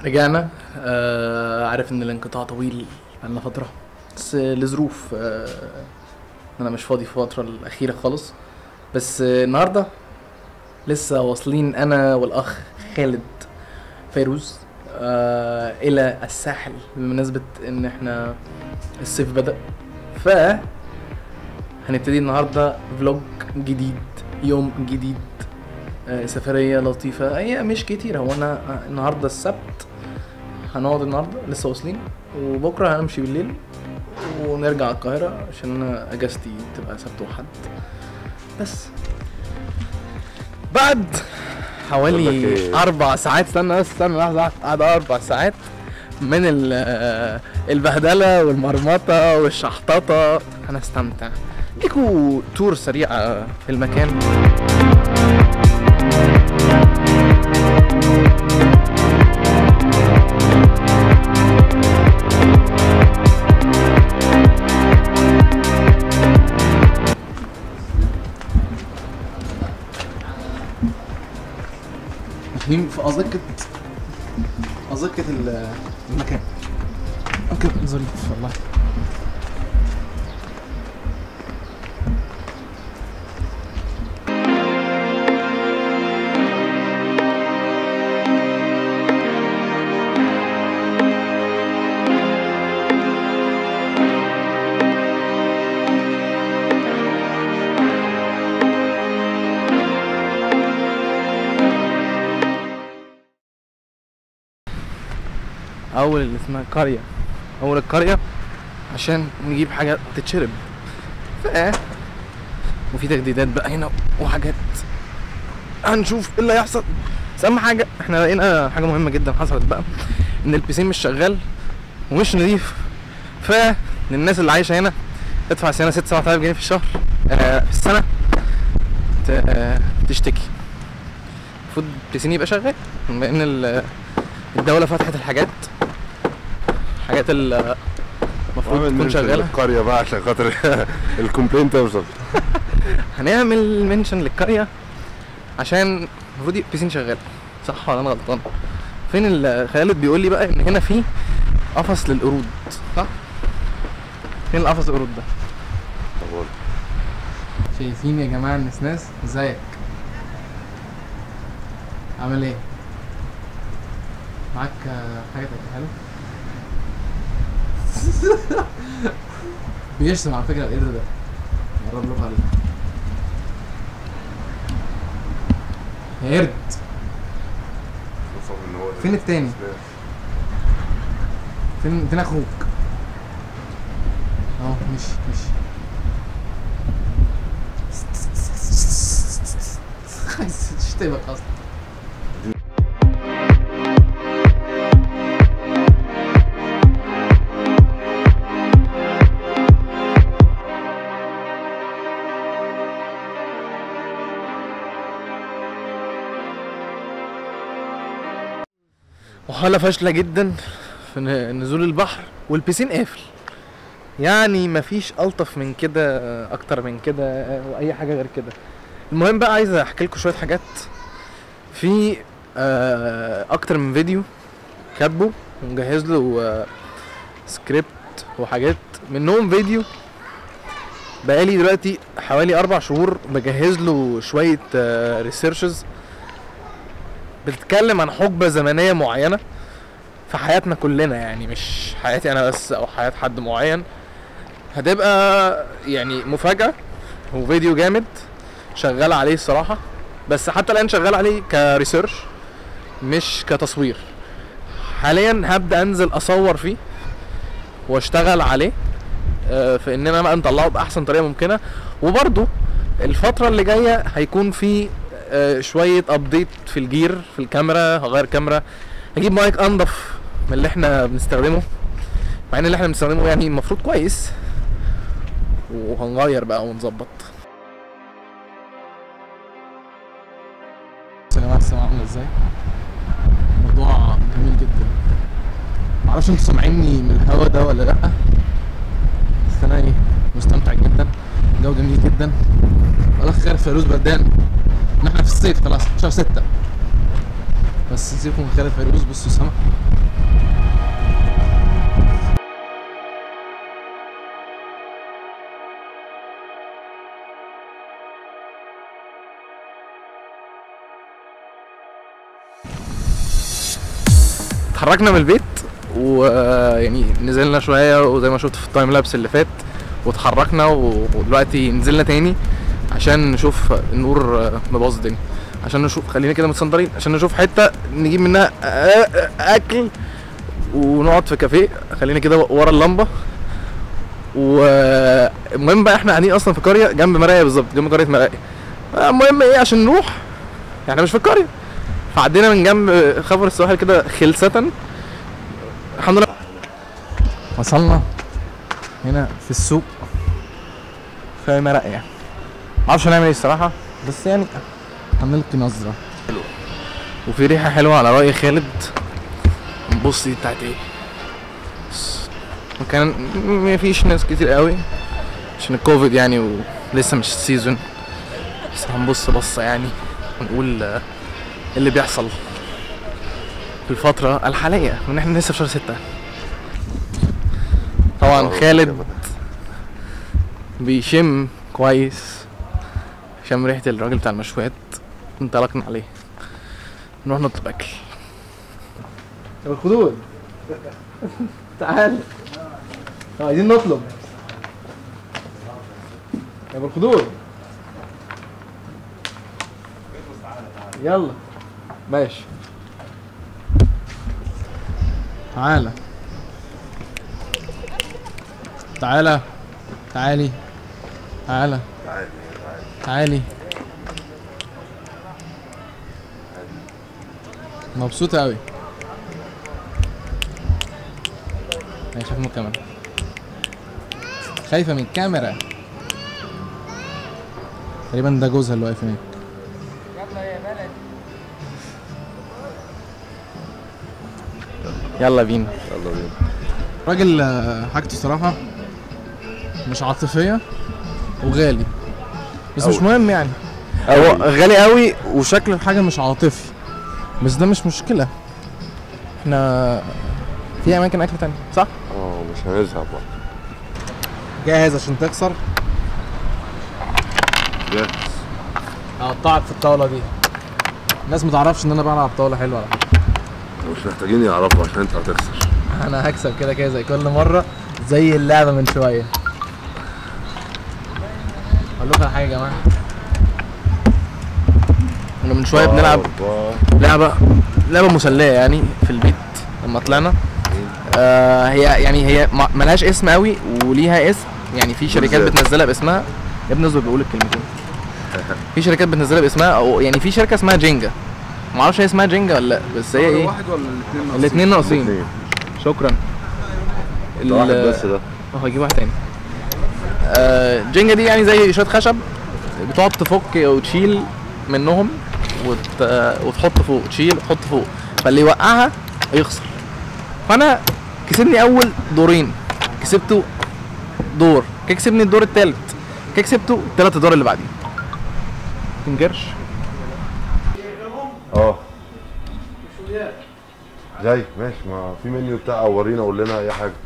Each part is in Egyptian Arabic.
رجعنا آه عارف ان الانقطاع طويل بقالنا فترة بس آه، لظروف آه إن انا مش فاضي في الفترة الأخيرة خالص بس آه النهاردة لسه واصلين انا والاخ خالد فيروز آه الى الساحل بمناسبة ان احنا الصيف بدأ ف هنبتدي النهارده فلوج جديد يوم جديد آه، سفرية لطيفة هي مش كتير هو انا آه، النهاردة السبت هنقعد النهاردة لسه واصلين وبكرة هنمشي بالليل ونرجع القاهرة عشان انا اجازتي تبقى سبت وحد بس بعد بقول لك حوالي إيه؟ اربع ساعات استنى بس استنى لحظة واحدة. بعد اربع ساعات من ال- آه، البهدلة والمرمطة والشحططة هنستمتع ليكوا تور سريعة في المكان داخلين في أزقة أزقة ال- المكان مكان ظريف والله اول اللي اسمها قرية اول القرية عشان نجيب حاجة تتشرب ف وفي تجديدات بقى هنا وحاجات هنشوف ايه اللي هيحصل بس اهم حاجة احنا لقينا حاجة مهمة جدا حصلت بقى ان البيسين مش شغال ومش نظيف ف للناس اللي عايشة هنا تدفع سنة ست سبعة آلاف جنيه في الشهر آه في السنة ت- آه، تشتكي المفروض البيسين يبقى شغال لان ال- الدولة فتحت الحاجات حاجات ال- المفروض عامل تكون منشن شغالة للقرية بقى عشان خاطر الكومبلين توصل هنعمل منشن للقرية عشان المفروض يبقى بيسين شغال صح ولا انا غلطان فين ال- خالد بيقول لي بقى ان هنا في قفص للقرود صح فين القفص القرود ده طب قول. شايفين يا جماعة النسناس ازيك عامل ايه معاك آه، حاجة تاكلها له بيشتم على فكرة القرد ده قرب له عليه يا قرد خصوصاً إن هو فين التاني؟ فين فين اخوك اهو مشي مشي عايز تشتمك اصلا وحالة فاشلة جدا في ن- نزول البحر والبيسين قافل يعني مفيش ألطف من كده أكتر من كده وأي حاجة غير كده المهم بقى عايز أحكي لكم شوية حاجات في آه، أكتر من فيديو كاتبه ومجهز له آه، سكريبت وحاجات منهم فيديو بقالي دلوقتي حوالي أربع شهور بجهز له شوية ريسيرشز بتتكلم عن حقبة زمنية معينة في حياتنا كلنا يعني مش حياتي انا بس او حياة حد معين هتبقى يعني مفاجأة وفيديو جامد شغال عليه الصراحة بس حتى الان شغال عليه كريسيرش مش كتصوير حاليا هبدأ انزل اصور فيه واشتغل عليه آه، في ان انا بقى نطلعه باحسن طريقة ممكنة وبرضه الفترة اللي جاية هيكون في آه، شوية ابديت في الجير في الكاميرا هغير كاميرا هجيب مايك انضف من اللي احنا بنستخدمه مع ان اللي احنا بنستخدمه يعني المفروض كويس وهنغير بقى ونظبط بص يا جماعه السماء عامله ازاي موضوع جميل جدا معرفش انتوا سامعيني من الهوا ده ولا لا بس انا ايه مستمتع جدا الجو جميل جدا الاخ خالد فيروز بردان ان احنا في الصيف خلاص شهر ستة بس سيبكم من خالد فيروز بصوا السما اتحركنا من البيت ويعني نزلنا شويه وزي ما شفت في التايم لابس اللي فات واتحركنا و- ودلوقتي نزلنا تاني عشان نشوف النور آه، مبوظ الدنيا عشان نشوف خلينا كده متصندرين عشان نشوف حته نجيب منها آه، آه، اكل ونقعد في كافيه خلينا كده ورا اللمبه والمهم بقى احنا قاعدين اصلا في قريه جنب مرايه بالظبط جنب قريه مرايه المهم ايه عشان نروح احنا مش في القريه فعدينا من جنب خبر السواحل كده خلسة الحمد لله وصلنا هنا في السوق في مراقية معرفش هنعمل ايه الصراحة بس يعني هنلقي نظرة وفي ريحة حلوة على رأي خالد نبص دي بتاعت ايه بس وكان مفيش ناس كتير قوي عشان الكوفيد يعني ولسه مش السيزون بس هنبص بصة يعني ونقول آه، إيه اللي بيحصل في الفترة الحالية من احنا لسه في شهر ستة طبعا آه، خالد كده. بيشم كويس شم ريحة الراجل بتاع المشويات انطلقنا عليه نروح نطلب أكل يا الخدود تعال عايزين نطلب يا ابو الخدود يلا ماشي تعالى تعالى تعالي تعالى تعالي مبسوطة أوي أنا شايف من الكاميرا خايفة من الكاميرا تقريبا ده جوزها اللي واقف هناك يلا بينا يلا بينا راجل آه، حاجته صراحة مش عاطفية وغالي بس مش أوي. مهم يعني هو غالي قوي وشكل الحاجة مش عاطفي بس ده مش مشكلة احنا في اماكن اكل تانية صح؟ اه مش هنزهق بقى جاهز عشان تخسر جاهز هقطعك في الطاولة دي الناس متعرفش ان انا بلعب طاولة حلوة على فكرة مش محتاجين يعرفوا عشان انت هتخسر انا هكسب كده كده زي كل مرة زي اللعبة من شوية اقول لكم على حاجة يا جماعة احنا من شوية بنلعب واو. لعبة لعبة مسلية يعني في البيت لما طلعنا آه هي يعني هي ما- ملهاش اسم قوي وليها اسم يعني في شركات ازاي؟ بتنزلها باسمها يا ابني اصبر بقول الكلمتين في شركات بتنزلها باسمها او يعني في شركة اسمها جينجا ما اعرفش هي اسمها جينجا ولا لا بس هي ايه واحد ولا الاثنين الاثنين ناقصين الاثنين شكرا ده واحد ال- بس ده اه هجيب واحد تاني آه جينجا دي يعني زي شويه خشب بتقعد تفك وتشيل منهم وت... وتحط فوق تشيل وتحط فوق فاللي يوقعها يخسر فانا كسبني اول دورين كسبته دور كده كسبني الدور التالت كده كسبته التلات ادوار اللي بعديه تنجرش اه جاي ماشي ما في منيو بتاع ورينا قول لنا اي حاجه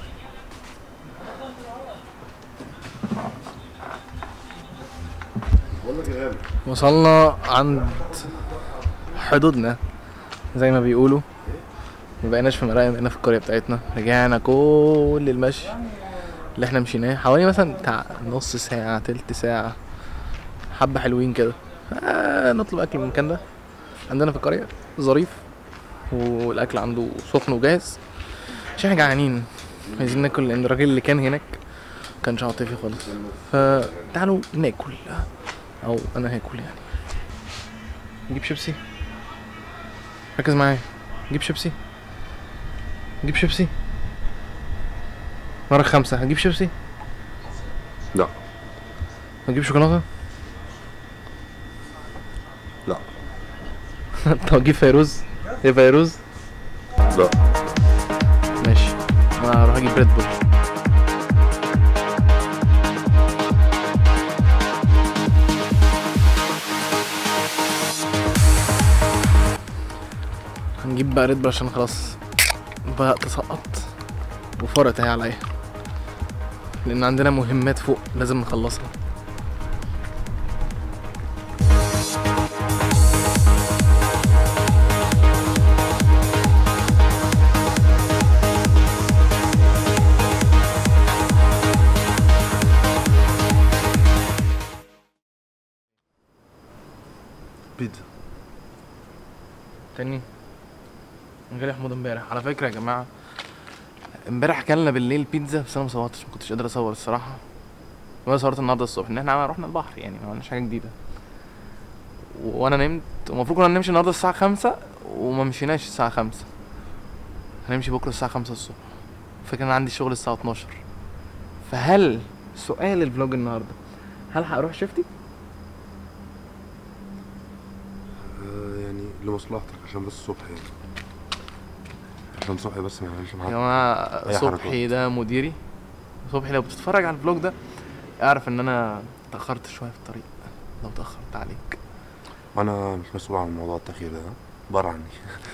بقول لك يا غالي وصلنا عند حدودنا زي ما بيقولوا ما بقيناش في مرايا بقينا في القريه بتاعتنا رجعنا كل المشي اللي احنا مشيناه حوالي مثلا بتاع نص ساعة تلت ساعة حبة حلوين كده آه نطلب أكل من المكان ده عندنا في القرية ظريف والأكل عنده سخن وجاهز عشان احنا جعانين عايزين ناكل لأن الراجل اللي كان هناك كانش عاطفي خالص فتعالوا ناكل او انا هاكل يعني نجيب شيبسي ركز معايا نجيب شيبسي نجيب شيبسي مرة خمسة هنجيب شيبسي لا هنجيب شوكولاتة لا طب هجيب فيروز ايه فيروز لا ماشي انا هروح اجيب ريد بول هنجيب بقى ريد بول عشان خلاص بدأت اسقط وفرت اهي عليا لان عندنا مهمات فوق لازم نخلصها تاني انا جالي حموض امبارح على فكره يا جماعه امبارح اكلنا بالليل بيتزا بس انا ما صورتش ما كنتش قادر اصور الصراحه وانا صورت النهارده الصبح ان احنا رحنا البحر يعني ما عملناش حاجه جديده وانا نمت المفروض كنا نمشي النهارده الساعه خمسة وما مشيناش الساعه خمسة هنمشي بكره الساعه خمسة الصبح فكان انا عندي شغل الساعه 12 فهل سؤال الفلوج النهارده هل هروح شفتي آه يعني لمصلحتك عشان بس الصبح يعني عشان صبحي بس ما يعملش يا معاك جماعه أي صبحي حركات. ده مديري صبحي لو بتتفرج على الفلوج ده اعرف ان انا اتاخرت شويه في الطريق لو اتاخرت عليك وانا مش مسؤول عن موضوع التأخير ده بره عني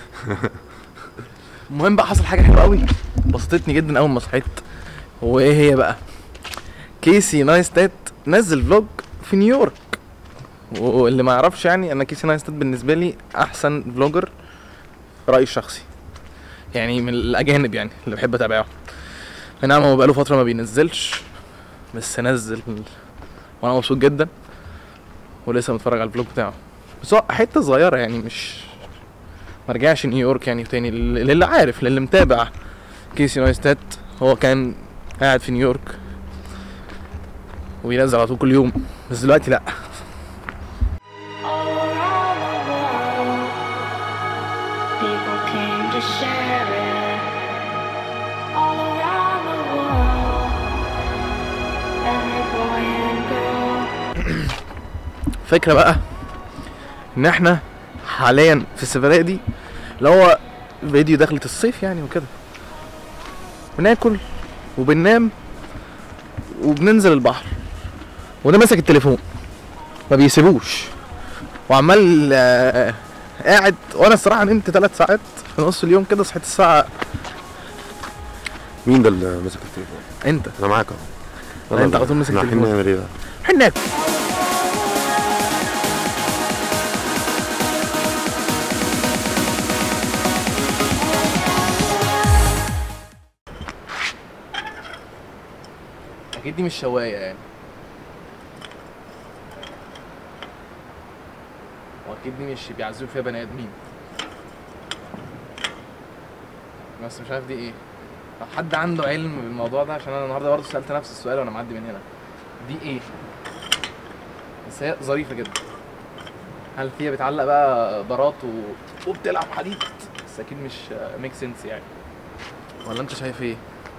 المهم بقى حصل حاجه حلوه قوي بسطتني جدا اول ما صحيت وايه هي بقى كيسي نايستات نزل فلوج في نيويورك واللي ما يعرفش يعني انا كيسي نايستات بالنسبه لي احسن فلوجر في رايي الشخصي يعني من الاجانب يعني اللي بحب اتابعهم أي نعم هو بقاله فتره ما بينزلش بس نزل وانا مبسوط جدا ولسه متفرج على الفلوج بتاعه بس هو حته صغيره يعني مش ما رجعش نيويورك يعني تاني لل- للي عارف للي متابع كيسي نايستات هو كان قاعد في نيويورك وبينزل على طول كل يوم بس دلوقتي لا All around the world, people came to share it. All around the world, every boy and girl. فكرة بقى ان احنا حاليا في السفرية دي اللي هو فيديو دخلة الصيف يعني وكده بناكل وبننام وبننزل البحر وده ماسك التليفون ما بيسيبوش وعمال آه، قاعد وانا الصراحه نمت ثلاث ساعات في نص اليوم كده صحيت الساعه مين ده اللي ماسك التليفون؟ انت انا معاك اهو لا، أنت على طول ماسك إحنا رايحين التليفون. نعمل ايه بقى؟ حناك اكيد دي مش شوايه يعني واكيد دي مش بيعذبوا فيها بني ادمين بس مش عارف دي ايه لو حد عنده علم بالموضوع ده عشان انا النهارده برضه سالت نفس السؤال وانا معدي من هنا دي ايه بس هي ظريفه جدا هل فيها بتعلق بقى بارات و... وبتلعب حديد بس اكيد مش ميك سنس يعني ولا انت شايف ايه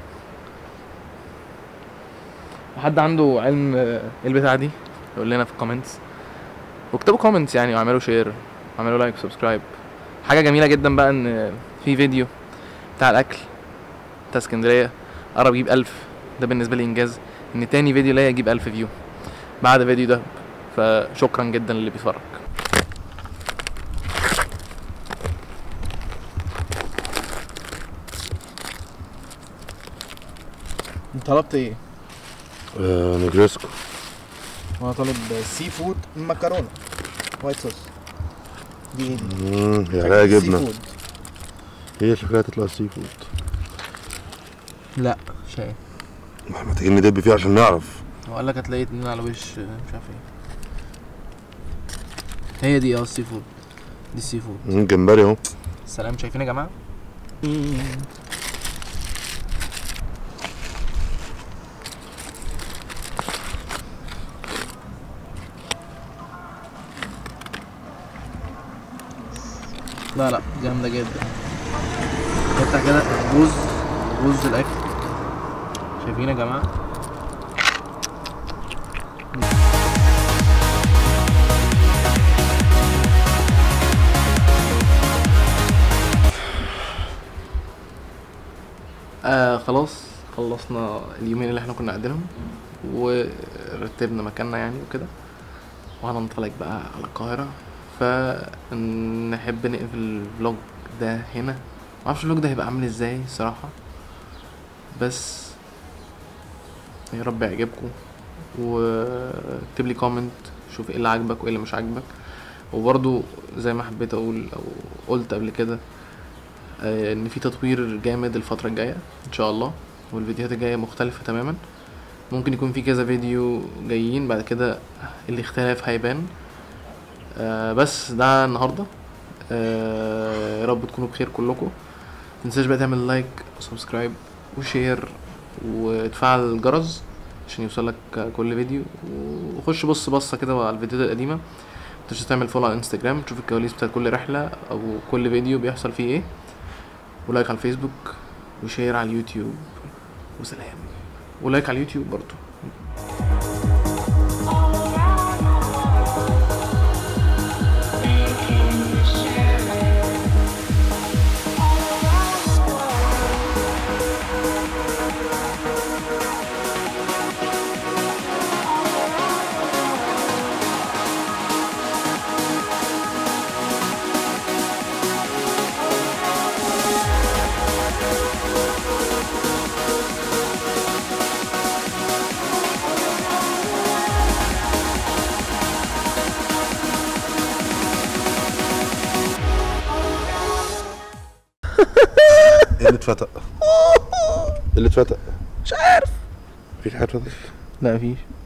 حد عنده علم آه، ايه البتاعه دي يقول لنا في الكومنتس واكتبوا كومنتس يعني واعملوا شير واعملوا لايك وسبسكرايب حاجه جميله جدا بقى ان في فيديو بتاع الاكل بتاع اسكندريه قرب يجيب ألف ده بالنسبه لي انجاز ان تاني فيديو ليا يجيب ألف فيو بعد الفيديو ده فشكرا جدا للي بيتفرج طلبت ايه؟ آه نجرسكو انا طالب سي فود مكرونه وايت صوص دي ايه دي؟ امم يا عليها جبنه فود هي شكلها تطلع سي فود لا شاي ما احنا محتاجين ندب فيه عشان نعرف هو قال لك هتلاقي اتنين على وش آه، مش عارف ايه هي دي اه السي فود دي السي فود مم، جمبري اهو سلام شايفين يا جماعه لا لا جامده جدا قطع كده جوز جوز الاكل شايفين يا جماعه آه خلاص خلصنا اليومين اللي احنا كنا قاعدينهم ورتبنا مكاننا يعني وكده وهننطلق بقى على القاهرة فنحب نقفل الفلوج ده هنا معرفش الفلوج ده هيبقى عامل ازاي الصراحة بس يا رب يعجبكم واكتب لي كومنت شوف ايه اللي عاجبك وايه اللي مش عاجبك وبرضو زي ما حبيت اقول او قلت قبل كده آه، ان في تطوير جامد الفتره الجايه ان شاء الله والفيديوهات الجايه مختلفه تماما ممكن يكون في كذا فيديو جايين بعد كده الاختلاف هيبان آه، بس ده النهارده آه، يا رب تكونوا بخير كلكم متنساش بقى تعمل لايك وسبسكرايب وشير وتفعل الجرس عشان يوصلك كل فيديو وخش بص بصة كده على الفيديوهات القديمة متنساش تعمل فولو على الانستجرام تشوف الكواليس بتاعت كل رحلة او كل فيديو بيحصل فيه ايه ولايك على الفيسبوك وشير على اليوتيوب وسلام ولايك على اليوتيوب برضو ايه اللي اتفتق؟ ايه اللي اتفتق؟ مش عارف مفيش حاجه اتفتقت لا مفيش